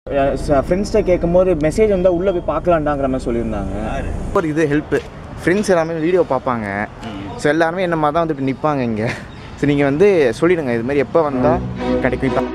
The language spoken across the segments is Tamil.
ஃப்ரெண்ட்ஸ்கிட்ட கேட்கும்போது மெசேஜ் வந்தால் உள்ளே போய் பார்க்கலாண்டாங்கிற மாதிரி சொல்லியிருந்தாங்க ஒரு இது ஹெல்ப்பு ஃப்ரெண்ட்ஸ் எல்லாமே வீடியோ பார்ப்பாங்க ஸோ எல்லாருமே என்ன மாதிரி தான் வந்து இப்படி நிற்பாங்க இங்கே ஸோ நீங்கள் வந்து சொல்லிடுங்க இது மாதிரி எப்போ வந்தால் கிடைக்கும் இப்போ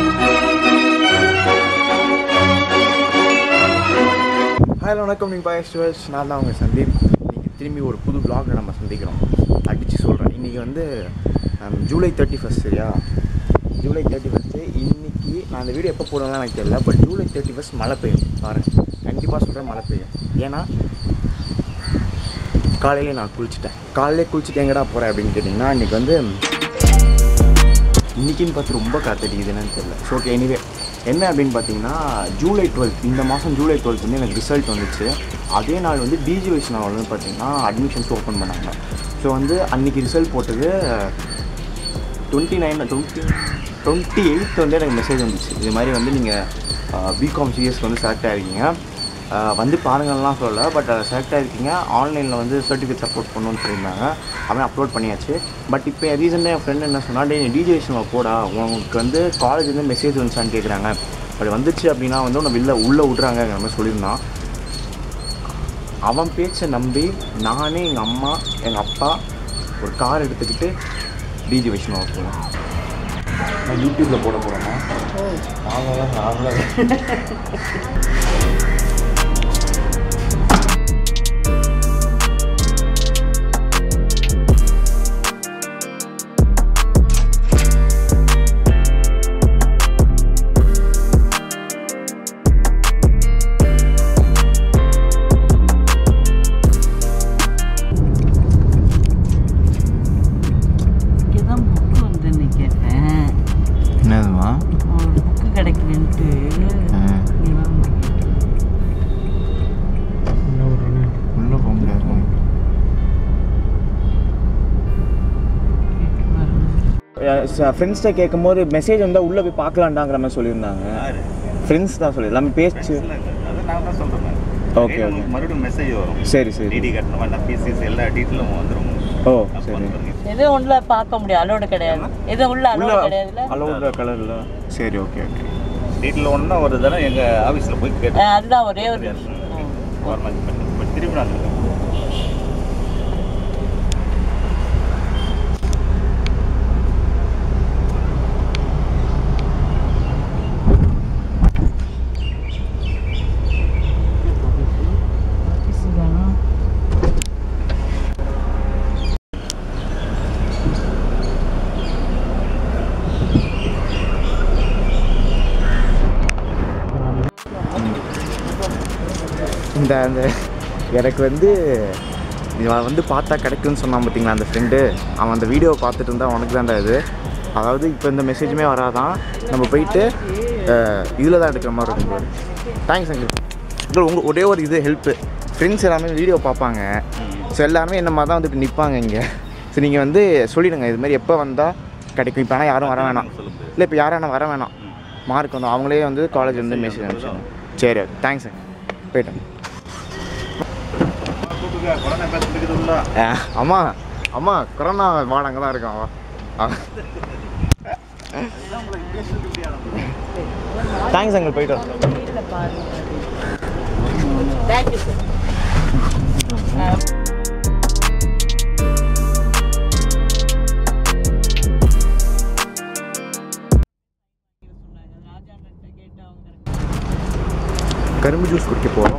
ஹலோ வணக்கம் நீங்கள் பாய் ஸ்டுவர்ஸ் நான் தான் உங்கள் சந்தீப் இன்னைக்கு திரும்பி ஒரு புது vlogல நம்ம சந்திக்கிறோம் அடித்து சொல்கிறேன் இன்றைக்கி வந்து ஹம், ஜூலை தேர்ட்டி ஃபஸ்ட் சரியா ஜூலை தேர்ட்டி ஃபஸ்ட்டு இன்னைக்கு நான் அந்த வீடியோ எப்போ போடுவேன்னு எனக்கு தெரியல பட் ஜூலை தேர்ட்டி ஃபஸ்ட் மழை பெய்யும் பாருங்கள் கண்டிப்பாக சொல்கிறேன் மழை பெய்யும் ஏன்னா காலையிலே நான் குளிச்சிட்டேன் காலையிலே குளிச்சுட்டு எங்கடா போகிறேன் அப்படின்னு கேட்டிங்கன்னா இன்றைக்கி வந்து இன்றைக்கின்னு பார்த்து ரொம்ப காத்தடிக்குது என்னன்னு தெரியல ஸோ ஓகே எனிவே என்ன அப்படின்னு பார்த்தீங்கன்னா ஜூலை டுவெல்த் இந்த மாதம் ஜூலை டுவெல்த் வந்து எனக்கு ரிசல்ட் வந்துச்சு அதே நாள் வந்து டிஜி வைஷ்ணவ் வந்து பார்த்தீங்கன்னா அட்மிஷன்ஸ் ஓப்பன் பண்ணாங்க ஸோ வந்து அன்றைக்கி ரிசல்ட் போட்டது twenty nine twenty twenty eight வந்து எனக்கு மெசேஜ் வந்துச்சு இது மாதிரி வந்து நீங்கள் பிகாம் சிஎஸ்க்கு வந்து செலக்ட் ஆகிருக்கீங்க அஹ் வந்து பாருங்கள்லாம் சொல்லலை பட் அதை செலக்ட் ஆகிருக்கீங்க ஆன்லைனில் வந்து சர்டிஃபிகேட் அப்லோட் பண்ணணும்னு சொல்லியிருந்தாங்க அவன் அப்லோட் பண்ணியாச்சு பட் இப்போ ரீசெண்டாக என் ஃப்ரெண்ட் என்ன சொன்னா டே டிஜிவேஷனில் போடா உங்களுக்கு வந்து காலேஜ் வந்து மெசேஜ் வந்துச்சான்னு கேட்குறாங்க பட் வந்துச்சு அப்படின்னா வந்து உன்னை வெளில உள்ளே விட்றாங்கங்கிற மாதிரி சொல்லியிருந்தான் அவன் பேச்சை நம்பி நானே எங்கள் அம்மா எங்கள் அப்பா ஒரு கார் எடுத்துக்கிட்டு டிஜி வைஷ்ணவ போகிறேன் நான் யூடியூப்பில் போட போகிறேன்னா அவ்வளோதான் அவ்வளோதான் இங்கே தான் புக்கு வந்து கேட்டேன் என்னதுமா ஒரு புக்கு கிடைக்கலன்ட்டு இங்கே தான் உள்ளே போக முடியாது ஃப்ரெண்ட்ஸ்கிட்ட கேட்கும்போது மெசேஜ் வந்தால் உள்ளே போய் பார்க்கலாண்டாங்கிற மாதிரி சொல்லியிருந்தாங்க ஃப்ரெண்ட்ஸ் தான் சொல்லி எல்லாமே பேச்சு Okay, okay. மறுபடியும் மெசேஜ் வரும் சரி சரி டிடி கட்டணும் வேண்டாம் பிசிஸ் எல்லா டீட்டெயிலும் வந்துடும் ஓ சரி எதுவும் உள்ள பார்க்க முடியும் அலோடு கிடையாது எதுவும் உள்ள உள்ள அலோடு கிடையாதுல்ல அளவுல கலரில் சரி ஓகே ஓகே டீட்டெயில் ஒன்றா ஒரு தடவை எங்கள் ஆஃபீஸில் போய் ஆ, கேட்டேன் அதுதான் ஒரே ஒரு கவர்மெண்ட் பண்ணி இப்போ திரும்பி நான் இருக்கேன். ஆஃபீஸ் தானா இந்த அந்த எனக்கு வந்து இவன் வந்து பார்த்தா கிடைக்கும்னு சொன்னான் பார்த்தீங்களா அந்த ஃப்ரெண்டு அவன் அந்த வீடியோவை பார்த்துட்டு இருந்தா உனக்கு தான்டா இது அதாவது இப்போ இந்த மெசேஜுமே வராதான் நம்ம போயிட்டு இதில் தான் எடுக்கிற மாதிரி இருக்கும் பாரு தேங்க்ஸ் அங்கிள் அங்கிள் உங்கள் ஒரே ஒரு இது ஹெல்ப்பு ஃப்ரெண்ட்ஸ் எல்லாமே வீடியோ பார்ப்பாங்க ஸோ எல்லாருமே என்ன மாதிரி தான் வந்து இப்படி நிற்பாங்க இங்கே ஸோ நீங்கள் வந்து சொல்லிடுங்க இது மாதிரி எப்போ வந்தால் கிடைக்கும் இப்போ ஆனால் யாரும் வர வேணாம் இல்லை இப்போ யாரும் ஆனால் வர வேணாம் மார்க் வந்து அவங்களே வந்து காலேஜ் வந்து மெசேஜ் அனுப்பிச்சிடுங்க சரி தேங்க்ஸ் போயிட்டேன் கூப்பிட்டுக்க, குழந்தை பேசிட்டு இருக்குது உள்ள. ஆ, அம்மா அம்மா கொரோனா வார்டு அங்கே தான் இருக்கான் அவன் தேங்க்ஸ் அங்கிள் போயிட்டு வரோம் வீட்டில் பாருங்க தேங்க்யூ சார் கரும்பு ஜூஸ் குடிக்க போகிறோம்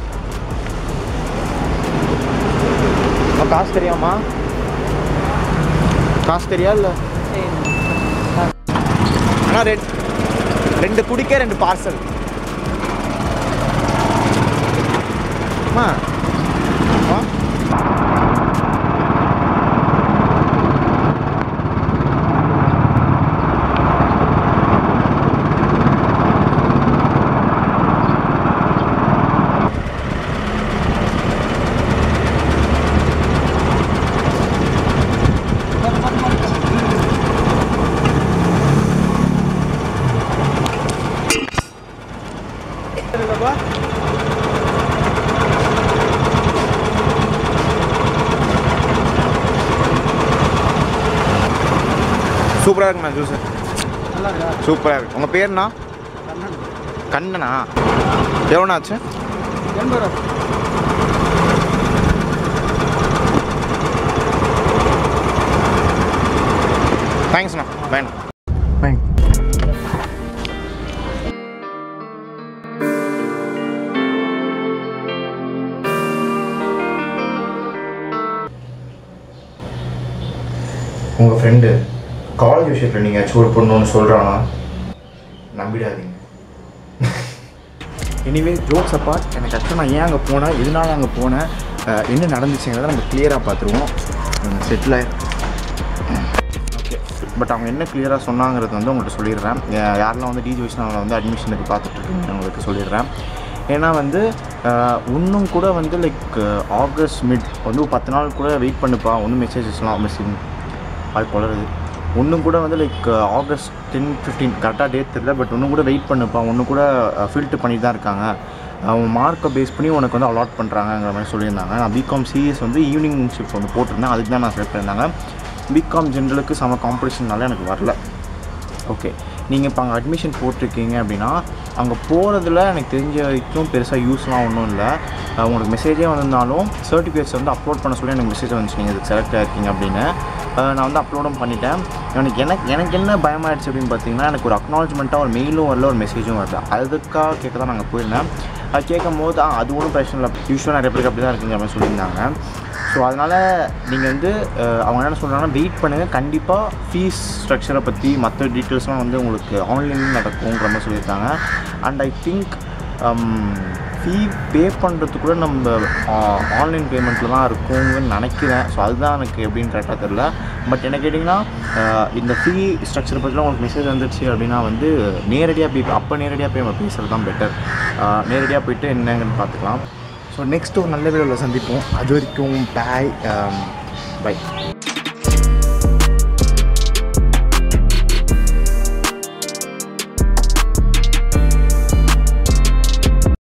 காசு தெரியாமா காசு தெரியா இல்லை அண்ணா ரெண்டு ரெண்டு குடிக்க ரெண்டு பார்சல் அம்மா அம்மா சூப்பராக இருக்குண்ணா ஜூஸு சூப்பராக இருக்கு உங்கள் பேருண்ணா கண்ணனா எவ்வளோ ஆச்சு தேங்க்ஸ்ண்ணா வேணும் வேணும் உங்கள் ஃப்ரெண்டு காலேஜ் விஷயத்தில் நீங்கள் ஏதாச்சும் ஒரு பொண்ணு ஒன்று சொல்கிறானா நம்பிடாதீங்க எனிவே ஜோக்ஸ் அப்பார்ட் எனக்கு ஆக்சுவலாக நான் ஏன் அங்கே போனேன் எதனால அங்கே போனேன் அஹ், என்ன நடந்துச்சுங்கிறத நம்ம கிளியராக பார்த்துருவோம் செட்டில் ஓகே பட் அவங்க என்ன கிளியராக சொன்னாங்கிறது வந்து உங்கள்கிட்ட சொல்லிடுறேன் யா- யாரெல்லாம் வந்து டிஜி வைஷ்ணவில் வந்து அட்மிஷனுக்கு பார்த்துட்ருக்கீங்க உங்களுக்கு சொல்லிடுறேன் ஏன்னா வந்து இன்னும் கூட வந்து லைக் ஆகஸ்ட் மிட் வந்து ஒரு பத்து நாள் கூட வெயிட் பண்ணுப்பா ஒன்றும் மெசேஜஸ்லாம் மெசேஜ் அது குளருது ஒன்றும் கூட வந்து லைக் ஆகஸ்ட் டென் ஃபிஃப்டீன் கரெக்டாக டேட் தெரியல பட் இன்னும் கூட வெயிட் பண்ணுப்பா ஒன்றும் கூட ஃபில்ட்ரு பண்ணி தான் இருக்காங்க அவங்க மார்க்கை பேஸ் பண்ணி உனக்கு வந்து அலாட் பண்ணுறாங்கங்கிற மாதிரி சொல்லியிருந்தாங்க நான் பிகாம் சிஎஸ் வந்து ஈவினிங் ஷிஃப்ட் வந்து போட்டிருந்தேன் அதுக்கு தான் நான் செலக்ட் பண்ணியிருந்தாங்க பிகாம் ஜென்ரலுக்கு செம காம்படிஷன்னால எனக்கு வரல ஓகே நீங்கள் இப்போ அங்கே அட்மிஷன் போட்டிருக்கீங்க அப்படின்னா அங்கே போகிறதுல எனக்கு தெரிஞ்ச வரைக்கும் பெருசாக யூஸ்லாம் ஒன்றும் இல்லை அஹ் உங்களுக்கு மெசேஜே வந்திருந்தாலும் சர்டிஃபிகேட்ஸ் வந்து அப்லோட் பண்ண சொல்லி எனக்கு மெசேஜ் வந்துச்சு நீங்கள் இதுக்கு செலக்ட் ஆயிருக்கீங்க அப்படின்னு அஹ் நான் வந்து அப்லோடும் பண்ணிட்டேன் எனக்கு எனக்கு எனக்கு என்ன பயமாயிடுச்சு அப்படின்னு பார்த்தீங்கன்னா எனக்கு ஒரு அக்னாலஜ்மெண்ட்டாக ஒரு மெயிலும் வரல ஒரு மெசேஜும் வரல அதுக்காக கேட்க தான் நாங்கள் போயிருந்தேன் அது கேட்கும் போது ஆ, அது ஒன்றும் பிரச்சனை இல்லை யூஸ்வலாக நிறைய பேருக்கு அப்படி தான் இருக்குங்கிற மாதிரி சொல்லியிருந்தாங்க ஸோ அதனால் நீங்கள் வந்து அஹ், அவங்க என்ன சொல்கிறாங்கன்னா வெயிட் பண்ணுங்கள் கண்டிப்பாக ஃபீஸ் ஸ்ட்ரக்சரை பற்றி மற்ற டீட்டெயில்ஸ்லாம் வந்து உங்களுக்கு ஆன்லைனில் நடக்குங்கிற மாதிரி சொல்லியிருக்காங்க அண்ட் ஐ திங்க் ஃபீ பே பண்ணுறதுக்கு கூட நம்ம ஆன்லைன் பேமெண்ட்டில் தான் இருக்கும்னு நினைக்கிறேன் ஸோ அதுதான் எனக்கு எப்படின்னு கரெக்டாக தெரில பட் என்ன கேட்டிங்கன்னா அஹ், இந்த ஃபீ ஸ்ட்ரக்சரை பற்றிலாம் உங்களுக்கு மெசேஜ் வந்துடுச்சு அப்படின்னா வந்து நேரடியாக போய் அப்போ நேரடியாக போய் நம்ம பேசுகிறது தான் பெட்டர் நேரடியாக போயிட்டு என்னங்கன்னு பார்த்துக்கலாம் ஸோ நெக்ஸ்ட் ஒரு நல்ல வீடியோவில் சந்திப்போம் அது வரைக்கும் பாய் பை